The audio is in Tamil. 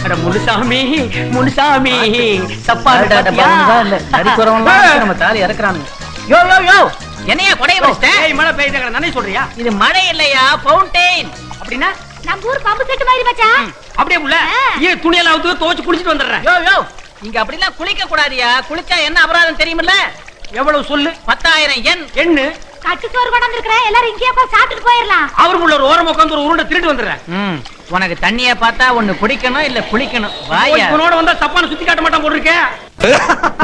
அட முனுசாமி முனுசாமி சப்பாடு அட, அட, பாத்தியா? பாருங்க, இல்ல, நடிக்கு வரவன்லாம் வந்து நம்ம தாலி இறக்குறானுங்க யோ யோ யோ என்னையா கொடைய வச்சிட்ட ஏய் மழை பெய்யுது நானே சொல்றியா இது மழை இல்லையா ஃபவுண்டெயின் அப்படின்னா நம்ம ஊர் பம்பு செட்டு மாதிரி மச்சான் அப்படியே புள்ள ஆ. ஏன் துணியெல்லாம் அவுத்து துவச்சு குளிச்சிட்டு வந்துடுறேன் யோ யோ இங்க அப்படிலாம் குளிக்க கூடாதியா குளிச்சா என்ன அபராதம் தெரியுமில்ல எவ்வளவு சொல்லு பத்தாயிரம் எண் எண்ணு கட்டு சோறு கொண்டு இருக்கிறேன் எல்லாரும் இங்கேயே போய் சாப்பிட்டுட்டு போயிடலாம் அவர் உள்ள ஒரு ஓரம் உட்காந்து ஒரு உருண்டை திருட்டு வந்துடுறேன் ம் உனக்கு தண்ணிய பார்த்தா ஒண்ணு குடிக்கணும் இல்ல குளிக்கணும் வாயா இவனோட வந்தா தப்பான சுத்தி காட்ட மாட்டான் போட்டிருக்கேன்